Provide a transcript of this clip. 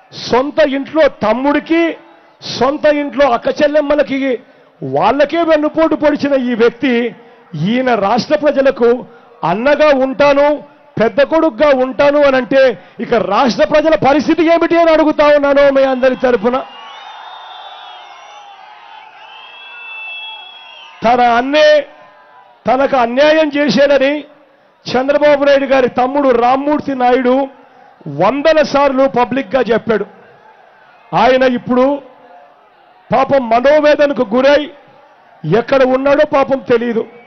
సొంత ఇంట్లో తమ్ముడికి సొంత ఇంట్లో అక్క చెల్లెమ్మలకి వాళ్ళకే వెన్నుపోటు పొడిచిన ఈ వ్యక్తి ఈయన రాష్ట్ర ప్రజలకు అన్నగా ఉంటాను పెద్ద కొడుకుగా ఉంటాను అని అంటే ఇక రాష్ట్ర ప్రజల పరిస్థితి ఏమిటి అని అడుగుతా ఉన్నాను మీ అందరి తరపున తన అన్నే తనకు అన్యాయం చేశాడని చంద్రబాబు నాయుడు గారి తమ్ముడు రామ్మూర్తి నాయుడు వందల సార్లు పబ్లిక్గా చెప్పాడు ఆయన ఇప్పుడు పాపం మనోవేదనకు గురై ఎక్కడ ఉన్నాడో పాపం తెలియదు